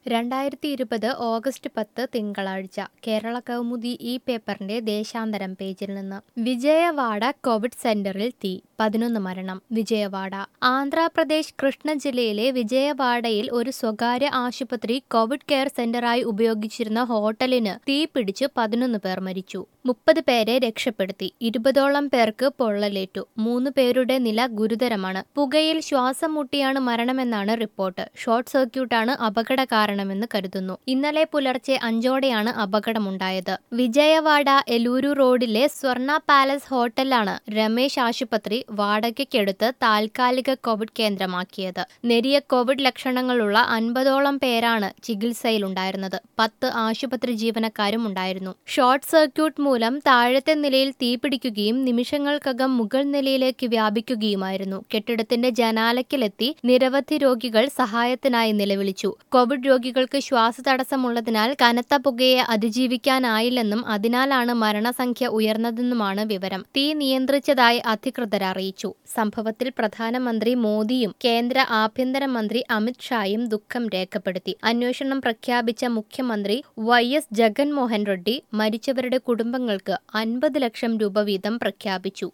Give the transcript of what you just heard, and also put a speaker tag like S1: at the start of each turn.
S1: രണ്ടായിരത്തി ഇരുപത് ഓഗസ്റ്റ് പത്ത് തിങ്കളാഴ്ച കേരള കൗമുദി ഈ പേപ്പറിന്റെ ദേശാന്തരം പേജിൽ നിന്ന് വിജയവാഡ കോവിഡ് സെന്ററിൽ തീ പതിനൊന്ന് മരണം വിജയവാഡ ആന്ധ്രാപ്രദേശ് കൃഷ്ണ ജില്ലയിലെ വിജയവാഡയിൽ ഒരു സ്വകാര്യ ആശുപത്രി കോവിഡ് കെയർ സെന്ററായി ഉപയോഗിച്ചിരുന്ന ഹോട്ടലിന് തീ പിടിച്ച് പതിനൊന്ന് പേർ മരിച്ചു മുപ്പത് പേരെ രക്ഷപ്പെടുത്തി ഇരുപതോളം പേർക്ക് പൊള്ളലേറ്റു മൂന്ന് പേരുടെ നില ഗുരുതരമാണ് പുകയിൽ ശ്വാസം മുട്ടിയാണ് മരണമെന്നാണ് റിപ്പോർട്ട് ഷോർട്ട് സർക്യൂട്ടാണ് അപകട കാരണമെന്ന് കരുതുന്നു ഇന്നലെ പുലർച്ചെ അഞ്ചോടെയാണ് അപകടമുണ്ടായത് വിജയവാഡ എലൂരു റോഡിലെ സ്വർണ പാലസ് ഹോട്ടലാണ് രമേശ് ആശുപത്രി വാടകയ്ക്കെടുത്ത് താൽക്കാലിക കോവിഡ് കേന്ദ്രമാക്കിയത് നെരിയ കോവിഡ് ലക്ഷണങ്ങളുള്ള അൻപതോളം പേരാണ് ചികിത്സയിലുണ്ടായിരുന്നത് പത്ത് ആശുപത്രി ജീവനക്കാരും ഉണ്ടായിരുന്നു ഷോർട്ട് സർക്യൂട്ട് മൂലം താഴത്തെ നിലയിൽ തീപിടിക്കുകയും നിമിഷങ്ങൾക്കകം മുകൾ നിലയിലേക്ക് വ്യാപിക്കുകയുമായിരുന്നു കെട്ടിടത്തിന്റെ ജനാലയ്ക്കലെത്തി നിരവധി രോഗികൾ സഹായത്തിനായി നിലവിളിച്ചു കോവിഡ് രോഗികൾക്ക് ശ്വാസതടസ്സമുള്ളതിനാൽ കനത്ത പുകയെ അതിജീവിക്കാനായില്ലെന്നും അതിനാലാണ് മരണസംഖ്യ ഉയർന്നതെന്നുമാണ് വിവരം തീ നിയന്ത്രിച്ചതായി അധികൃതർ അറിയിച്ചു സംഭവത്തിൽ പ്രധാനമന്ത്രി മോദിയും കേന്ദ്ര ആഭ്യന്തരമന്ത്രി അമിത് ഷായും ദുഃഖം രേഖപ്പെടുത്തി അന്വേഷണം പ്രഖ്യാപിച്ച മുഖ്യമന്ത്രി വൈ എസ് ജഗൻമോഹൻ റെഡ്ഡി മരിച്ചവരുടെ കുടുംബങ്ങൾക്ക് അൻപത് ലക്ഷം രൂപ വീതം പ്രഖ്യാപിച്ചു